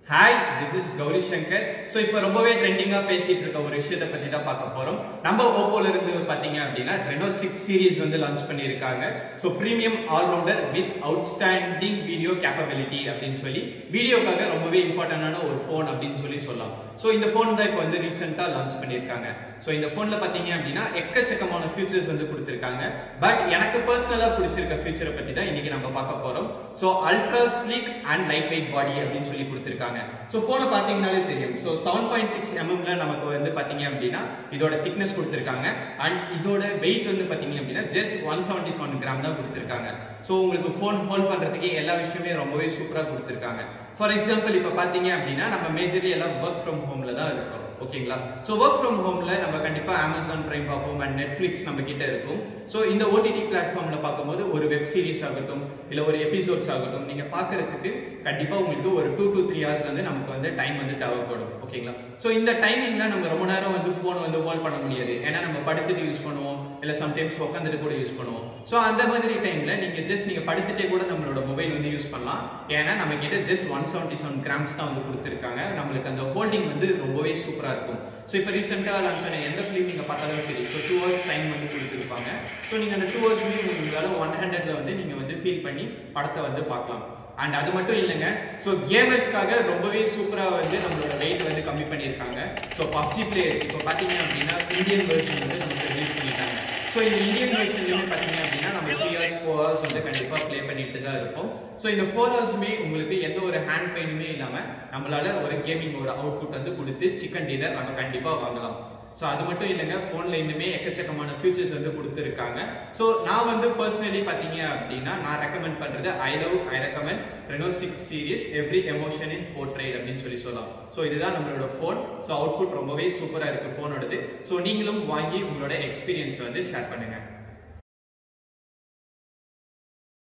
hi this is Gowri Shankar so இப்போ ரொம்பவே ட்ரெண்டிங்காக பேசிட்டு இருக்க ஒரு விஷயத்தை பற்றி தான் பார்க்க போகிறோம் நம்ம ஓப்போல இருந்து பார்த்தீங்க அப்படின்னா ரெனோ சிக்ஸ் சீரிஸ் வந்து லான்ச் பண்ணியிருக்காங்க so premium allrounder with outstanding video capability அப்படின்னு சொல்லி வீடியோக்காக ரொம்பவே இம்பார்ட்டண்டான ஒரு ஃபோன் அப்படின்னு சொல்லி சொல்லலாம் ஸோ இந்த ஃபோன் தான் இப்போ வந்து ரீசெண்டாக லான்ச் பண்ணியிருக்காங்க ஸோ இந்த ஃபோனில் பார்த்தீங்க அப்படின்னா எக்கச்சக்கமான ஃபியூச்சர்ஸ் வந்து கொடுத்துருக்காங்க பட் எனக்கு பர்சனலாக பிடிச்சிருக்க ஃபியூச்சரை பற்றி தான் இன்னைக்கு நம்ம பார்க்க போகிறோம் so ultra sleek and light weight body அப்படின்னு சொல்லி கொடுத்துருக்காங்க ஸோ ஃபோனை பார்த்தீங்கனாலே தெரியும் ஸோ செவன் பாயிண்ட் சிக்ஸ் எம்எம்ல நமக்கு வந்து பார்த்தீங்க அப்படின்னா இதோட திக்னஸ் கொடுத்துருக்காங்க அண்ட் இதோட வெயிட் வந்து பார்த்தீங்க அப்படின்னா just one seventy seven gram தான் கொடுத்துருக்காங்க ஸோ உங்களுக்கு ஃபோன் ஹோல்ட் பண்ணுறதுக்கு எல்லா விஷயமே ரொம்பவே சூப்பராக கொடுத்துருக்காங்க ஃபார் எக்ஸாம்பிள் இப்போ பார்த்தீங்க அப்படின்னா நம்ம மேஜர்லி எல்லாம் ஒர்க் ஃப்ரம் ஹோமில் தான் இருக்கோம் ஓகேங்களா ஸோ ஒர்க் ஃப்ரம் ஹோம்ல நம்ம கண்டிப்பாக அமேசான் பிரைம் பார்ப்போம் அண்ட் நெட்ஃப்ளிக்ஸ் நம்ம கிட்ட இருக்கும் ஸோ இந்த ஓடிடி பிளாட்ஃபார்ம்ல பார்க்கும்போது ஒரு வெப் சீரிஸ் ஆகட்டும் இல்லை ஒரு எபிசோட்ஸ் ஆகட்டும் நீங்க பார்க்கறதுக்கு கண்டிப்பாக உங்களுக்கு ஒரு டூ டு த்ரீ ஹவர்ஸ் வந்து நமக்கு வந்து டைம் வந்து தேவைப்படும் ஓகேங்களா ஸோ இந்த டைமிங்ல நம்ம ரொம்ப நேரம் வந்து ஃபோனை வந்து ஹோல்ட் பண்ண முடியாது ஏன்னா நம்ம படுத்துட்டு யூஸ் பண்ணுவோம் இல்லை சம்டைம்ஸ் உட்காந்துட்டு கூட யூஸ் பண்ணுவோம் ஸோ அந்த மாதிரி டைம்ல நீங்க ஜஸ்ட் நீங்க படுத்துட்டே கூட நம்மளோட மொபைல் வந்து யூஸ் பண்ணலாம் ஏன்னா நம்ம கிட்ட just one seventy seven grams தான் வந்து கொடுத்துருக்காங்க நம்மளுக்கு அந்த ஹோல்டிங் வந்து ரொம்பவே சூப்பரா இருக்கும் ஸோ இப்போ ரீசெண்டாக லான்ச் பண்ண எந்த ஃபிலிம் நீங்கள் பார்த்தாலும் சரி ஸோ டூ ஹவர்ஸ் டைம் வந்து கொடுத்துருப்பாங்க ஸோ நீங்கள் அந்த டூ ஹவர்ஸ்லேயும் உங்களால் ஒன் ஹண்ட்ரட்ல வந்து நீங்கள் வந்து ஃபீல் பண்ணி படத்தை வந்து பார்க்கலாம் அண்ட் அது மட்டும் இல்லைங்க ஸோ கேமர்ஸ்க்காக ரொம்பவே சூப்பராக வந்து நம்மளோட வெயிட் வந்து கம்மி பண்ணியிருக்காங்க ஸோ பப்ஜி பிளேயர்ஸ் இப்போ பார்த்தீங்க அப்படின்னா இந்தியன் வெர்ஷன் வந்து நமக்கு ரிலீஸ் பண்ணிட்டாங்க ஸோ இந்த இந்தியன் வெர்ஷன்லையுமே பார்த்தீங்க அப்படின்னா நம்ம த்ரீ ஹவர்ஸ் ஃபோர் ஹவர்ஸ் வந்து கண்டிப்பாக ப்ளே பண்ணிட்டு தான் இருப்போம் ஸோ இந்த ஃபோர் ஹவர்ஸுமே உங்களுக்கு எந்த ஒரு ஹேண்ட் பெயினுமே இல்லாமல் நம்மளால ஒரு கேமிங்கோட அவுட்புட் வந்து கொடுத்து சிக்கன் டின்னர் நம்ம கண்டிப்பாக வாங்கலாம் ஸோ அது மட்டும் இல்லைங்க ஃபோனில் இன்னுமே எக்கச்சக்கமான ஃபியூச்சர்ஸ் வந்து கொடுத்துருக்காங்க ஸோ நான் வந்து பர்சனலி பார்த்தீங்க அப்படின்னா நான் ரெக்கமெண்ட் பண்ணுறது I love I recommend Reno six series every emotion in portrait அப்படின்னு சொல்லி சொல்லலாம் ஸோ இதுதான் நம்மளோட ஃபோன் ஸோ அவுட்புட் ரொம்பவே சூப்பராக இருக்குது ஃபோனோடது ஸோ நீங்களும் வாங்கி உங்களோட எக்ஸ்பீரியன்ஸ் வந்து ஷேர் பண்ணுங்கள்